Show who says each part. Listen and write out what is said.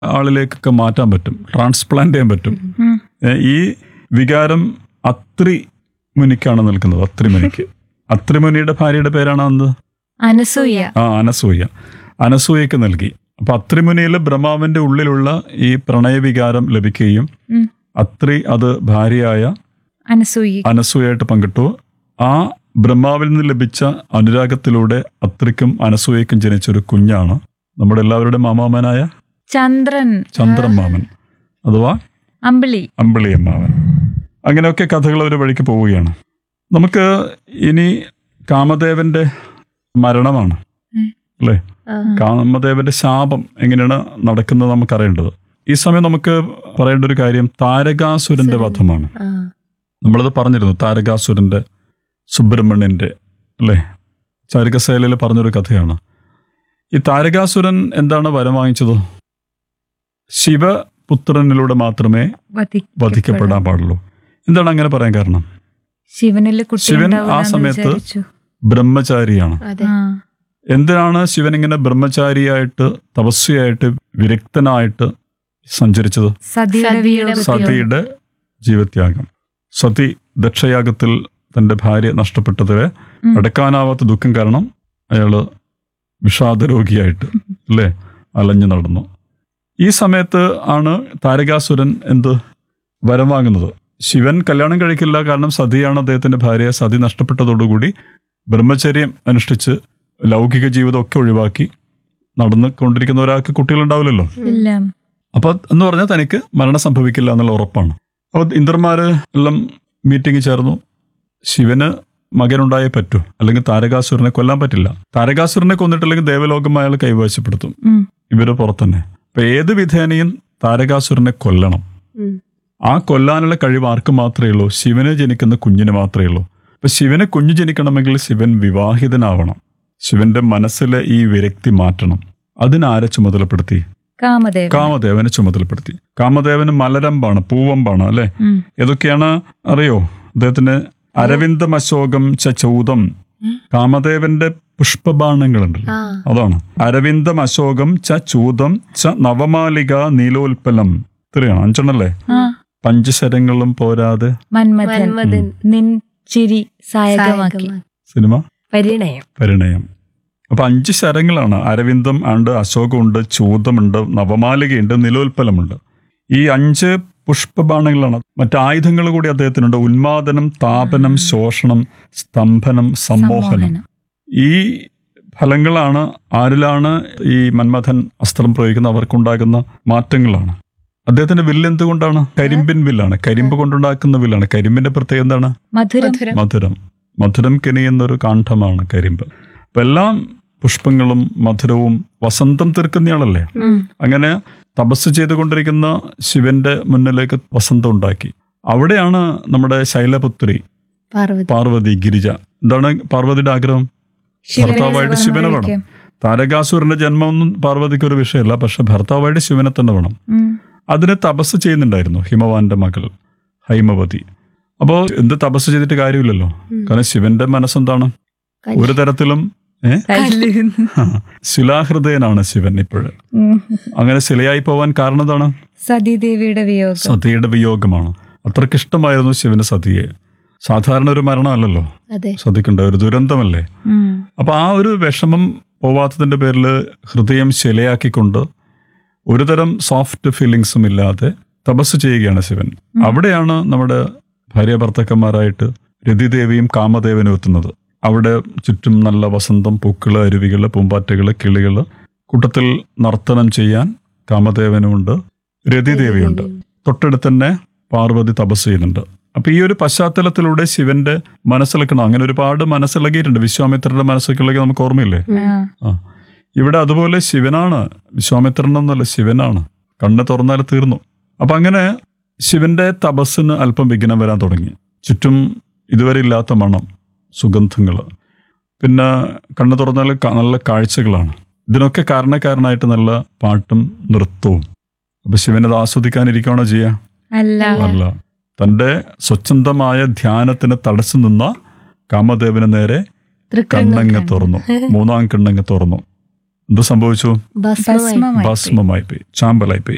Speaker 1: ആളിലേക്കൊക്കെ മാറ്റാൻ പറ്റും ട്രാൻസ്പ്ലാന്റ് ചെയ്യാൻ പറ്റും
Speaker 2: ഉം.
Speaker 1: ഏ, ഈ വികാരം അത്രി മുനിക്കാണ് നിൽക്കുന്നത് അത്രി മുനിക്ക് അത്രി മുനിയുടെ ഭാര്യയുടെ പേരാണ് എന്ത്
Speaker 2: അനസൂയ
Speaker 1: ആ അനസൂയ അനസൂയക്ക് നൽകി അപ്പൊ അത്രിമുനിയിൽ ബ്രഹ്മാവിന്റെ ഉള്ളിലുള്ള ഈ പ്രണയവികാരം ലഭിക്കുകയും
Speaker 2: ഉം.
Speaker 1: അത്രി അത് ഭാര്യയായ
Speaker 2: അനസൂയ
Speaker 1: അനസൂയായിട്ട് പങ്കിട്ടു ആ ബ്രഹ്മാവിൽ നിന്ന് ലഭിച്ച അനുരാഗത്തിലൂടെ അത്രിക്കും അനസൂയക്കും ജനിച്ച ഒരു കുഞ്ഞാണ് നമ്മുടെ എല്ലാവരുടെ മാമാമനായ
Speaker 2: ചന്ദ്രൻ
Speaker 1: ചന്ദ്രൻ മാമൻ അഥവാ
Speaker 2: അമ്പിളി
Speaker 1: അമ്പിളി അമ്മാവൻ അങ്ങനെയൊക്കെ കഥകൾ ഒരു വഴിക്ക് പോവുകയാണ് നമുക്ക് ഇനി കാമദേവന്റെ മരണമാണ്
Speaker 2: ഉം.
Speaker 1: അല്ലേ കാമദേവന്റെ ശാപം എങ്ങനെയാണ് നടക്കുന്നത് നമുക്കറിയേണ്ടത് ഈ സമയം നമുക്ക് പറയേണ്ട ഒരു കാര്യം താരകാസുരന്റെ വധമാണ് നമ്മളത് പറഞ്ഞിരുന്നു താരകാസുരന്റെ സുബ്രഹ്മണ്യന്റെ അല്ലേ ചാരികശൈലയിൽ പറഞ്ഞൊരു കഥയാണ് ഈ താരകാസുരൻ എന്താണ് വരം വാങ്ങിച്ചത് ശിവപുത്രനിലൂടെ മാത്രമേ വധിക്കപ്പെടാൻ പാടുള്ളൂ എന്താണ് അങ്ങനെ പറയാൻ കാരണം
Speaker 2: ശിവനിൽ കുട്ടി
Speaker 1: ശിവൻ ആ
Speaker 2: ഉണ്ടാവൂലാന്ന്
Speaker 1: സമയത്ത്
Speaker 2: വിചാരിച്ചു.
Speaker 1: ബ്രഹ്മചാരിയാണ്
Speaker 3: അതെ
Speaker 2: ആ,
Speaker 1: എന്തിനാണ് ശിവൻ ഇങ്ങനെ ബ്രഹ്മചാരിയായിട്ട് തപസ്വിയായിട്ട് വിരക്തനായിട്ട് സഞ്ചരിച്ചത്
Speaker 2: സതിയുടെ
Speaker 3: സതിയുടെ
Speaker 2: വിയോഗത്തിൽ.
Speaker 1: സതിയുടെ ജീവത്യാഗം സതി ദക്ഷയാഗത്തിൽ തന്റെ ഭാര്യ നഷ്ടപ്പെട്ടതിലെ
Speaker 2: ഉം.
Speaker 1: അടക്കാനാവാത്ത ദുഃഖം കാരണം അയാള് വിഷാദരോഗിയായിട്ട് അല്ലേ അലഞ്ഞു നടന്നു ഈ സമയത്ത് ആണ് താരകാസുരൻ എന്ത് വരം വാങ്ങുന്നത് ശിവൻ കല്യാണം കഴിക്കില്ല കാരണം സതിയാണ് അദ്ദേഹത്തിന്റെ ഭാര്യ സതി നഷ്ടപ്പെട്ടതോടുകൂടി ബ്രഹ്മചര്യം അനുഷ്ഠിച്ച് ലൗകിക ജീവിതമൊക്കെ ഒഴിവാക്കി നടന്നു കൊണ്ടിരിക്കുന്ന ഒരാൾക്ക് കുട്ടികളുണ്ടാവില്ലല്ലോ
Speaker 2: ഇല്ല
Speaker 1: അപ്പൊ എന്ന് പറഞ്ഞാൽ തനിക്ക് മരണം സംഭവിക്കില്ല എന്നുള്ള ഉറപ്പാണ് അപ്പൊ ഇന്ദ്രന്മാര് എല്ലാം മീറ്റിംഗ് ചേർന്നു ശിവന് മകനുണ്ടായേ പറ്റൂ അല്ലെങ്കിൽ താരകാസുരനെ കൊല്ലാൻ പറ്റില്ല താരകാസുരനെ കൊന്നിട്ടില്ലെങ്കിൽ ദേവലോകം അയാൾ കൈവശപ്പെടുത്തും
Speaker 2: ഉം.
Speaker 1: ഇവര് പുറത്തന്നെ അപ്പൊ ഏത് വിധേനയും താരകാസുരനെ കൊല്ലണം
Speaker 3: ഉം.
Speaker 1: ആ കൊല്ലാനുള്ള കഴിവ് ആർക്ക് മാത്രമേ ഉള്ളൂ ശിവന് ജനിക്കുന്ന കുഞ്ഞിന് മാത്രമേ ഉള്ളൂ അപ്പൊ ശിവന് കുഞ്ഞ് ജനിക്കണമെങ്കിൽ ശിവൻ വിവാഹിതനാവണം ശിവന്റെ മനസ്സിലെ ഈ വിരക്തി മാറ്റണം അതിനാരെ ചുമതലപ്പെടുത്തി
Speaker 2: കാമദേവൻ
Speaker 1: കാമദേവനെ ചുമതലപ്പെടുത്തി കാമദേവന് മലരമ്പാണ് പൂവമ്പാണ് അല്ലെ
Speaker 2: ഉം.
Speaker 1: ഏതൊക്കെയാണ് അറിയോ അദ്ദേഹത്തിന് അരവിന്ദം അശോകം ച ചൗതം കാമദേവന്റെ പുഷ്പബാണങ്ങളുണ്ടല്ലോ
Speaker 3: ആ
Speaker 1: അതാണ് അരവിന്ദം അശോകം ച ചൂതം ച നവമാലിക നീലോൽപ്പലം ഇത്രയാണ് അഞ്ചെണ്ണല്ലേ
Speaker 2: ആ,
Speaker 1: പഞ്ചശരങ്ങളും പോരാതെ
Speaker 2: മന്മഥൻ
Speaker 3: മന്മഥൻ
Speaker 2: നിൻ ചിരി സായകമാക്കി
Speaker 3: സായകമാ-
Speaker 1: സിനിമ
Speaker 3: പരിണയം
Speaker 1: പരിണയം അപ്പൊ അഞ്ച് ശരങ്ങളാണ് അരവിന്ദം ഉണ്ട് അശോകമുണ്ട് ചൂതമുണ്ട് നവമാലികയുണ്ട് നിലോൽപ്പലമുണ്ട് ഈ അഞ്ച് പുഷ്പബാണങ്ങളാണ് മറ്റ് ആയുധങ്ങൾ കൂടി അദ്ദേഹത്തിനുണ്ട് ഉന്മാദനം താപനം ശോഷണം സ്തംഭനം സമ്മോഹനം
Speaker 2: സമ്മോഹനം
Speaker 1: ഈ ഫലങ്ങളാണ് ആരിലാണ് ഈ മന്മഥൻ അസ്ത്രം പ്രയോഗിക്കുന്ന അവർക്കുണ്ടാകുന്ന മാറ്റങ്ങളാണ് അദ്ദേഹത്തിന്റെ വില്ല് എന്തുകൊണ്ടാണ് കരിമ്പിൻ വില്ലാണ് കരിമ്പ് കൊണ്ടുണ്ടാക്കുന്ന വില്ലാണ് കരിമ്പിന്റെ പ്രത്യേകത എന്താണ്
Speaker 2: മധുരം
Speaker 3: മധുരം
Speaker 1: മധുരം മധുരം കെനിയുന്നൊരു കാണ്ഡമാണ് കരിമ്പ് അപ്പൊ എല്ലാം പുഷ്പങ്ങളും മധുരവും വസന്തം തീർക്കുന്നയാളല്ലേ
Speaker 2: ഉം.
Speaker 1: അങ്ങനെ തപസ് ചെയ്തുകൊണ്ടിരിക്കുന്ന ശിവന്റെ മുന്നിലേക്ക് വസന്തം ഉണ്ടാക്കി അവിടെയാണ് നമ്മുടെ ശൈലപുത്രി
Speaker 3: പാർവതി
Speaker 1: പാർവതി ഗിരിജ എന്താണ് പാർവതിയുടെ ആഗ്രഹം ഭർത്താവായിട്ട് ശിവനെ വേണം താരകാസുരന്റെ ജന്മമൊന്നും പാർവതിക്ക് ഒരു വിഷയമല്ല പക്ഷെ ഭർത്താവായിട്ട് ശിവനെ തന്നെ വേണം
Speaker 2: ഉം.
Speaker 1: അതിന് തപസ് ചെയ്യുന്നുണ്ടായിരുന്നു ഹിമവാന്റെ മകൾ ഹൈമവതി അപ്പോ എന്ത് തപസ് ചെയ്തിട്ട് കാര്യമില്ലല്ലോ
Speaker 3: ഉം.
Speaker 1: കാരണം ശിവന്റെ മനസ്സെന്താണ്
Speaker 3: കല്ല്.
Speaker 1: ഒരു തരത്തിലും ഏ
Speaker 2: കല്ല്.
Speaker 1: ശിലാഹൃദയനാണ് ശിവൻ ഇപ്പോഴ്
Speaker 2: ഉം.
Speaker 1: അങ്ങനെ ശിലയായി പോവാൻ കാരണം എന്താണ്
Speaker 2: സതീദേവിയുടെ വിയോഗം
Speaker 1: സതിയുടെ വിയോഗമാണ് അത്രക്കിഷ്ടമായിരുന്നു ശിവന് സതിയെ സാധാരണ ഒരു മരണമല്ലല്ലോ
Speaker 3: അതെ
Speaker 1: സതിക്കുണ്ട ഒരു ദുരന്തമല്ലേ
Speaker 2: ഉം.
Speaker 1: അപ്പൊ ആ ഒരു വിഷമം പോവാത്തതിന്റെ പേരിൽ ഹൃദയം ശിലയാക്കിക്കൊണ്ട് ഒരുതരം സോഫ്റ്റ് ഫീലിങ്സും ഇല്ലാതെ തപസ് ചെയ്യുകയാണ് ശിവൻ അവിടെയാണ് നമ്മുടെ ഭാര്യ ഭർത്താക്കന്മാരായിട്ട് രതിദേവിയും കാമദേവനും എത്തുന്നത് അവിടെ ചുറ്റും നല്ല വസന്തം പൂക്കള് അരുവികള് പൂമ്പാറ്റകള് കിളികള് കൂട്ടത്തിൽ നർത്തനം ചെയ്യാൻ കാമദേവനുമുണ്ട് രതിദേവിയുണ്ട് തൊട്ടടുത്ത് തന്നെ പാർവതി തപസ് ചെയ്യുന്നുണ്ട് അപ്പൊ ഈ ഒരു പശ്ചാത്തലത്തിലൂടെ ശിവന്റെ മനസ്സിളക്കണം അങ്ങനെ ഒരുപാട് മനസ്സിളകിയിട്ടുണ്ട് വിശ്വാമിത്രന്റെ മനസ്സിളകി നമുക്ക് ഓർമ്മയില്ലേ
Speaker 2: ആ.
Speaker 1: ആ ഇവിടെ അതുപോലെ ശിവനാണ് വിശ്വാമിത്രൻ എന്നല്ല ശിവനാണ് കണ്ണ് തുറന്നാൽ തീർന്നു അപ്പൊ അങ്ങനെ ശിവന്റെ തപസ്സിന് അല്പം വിഘ്നം വരാൻ തുടങ്ങി ചുറ്റും ഇതുവരെ ഇല്ലാത്ത മണം സുഗന്ധങ്ങൾ പിന്നെ കണ്ണ് തുറന്നാൽ ക- നല്ല കാഴ്ചകളാണ് ഇതിനൊക്കെ കാരണക്കാരനായിട്ട് നല്ല പാട്ടും നൃത്തവും അപ്പൊ ശിവനത് ആസ്വദിക്കാനിരിക്കുകയാണോ ചെയ്യാ
Speaker 2: അല്ല
Speaker 1: അല്ല തന്റെ സ്വച്ഛന്തമായ ധ്യാനത്തിന് തടസ്സം നിന്ന കാമദേവന് നേരെ കണ്ണങ്ങ് തുറന്നു മൂന്നാം കണ്ണങ്ങ് തുറന്നു എന്ത് സംഭവിച്ചു
Speaker 3: ഭസ്മമായി
Speaker 2: ഭസ്മമായി പോയി.
Speaker 1: ഭസ്മമായി പോയി ചാമ്പലായി പോയി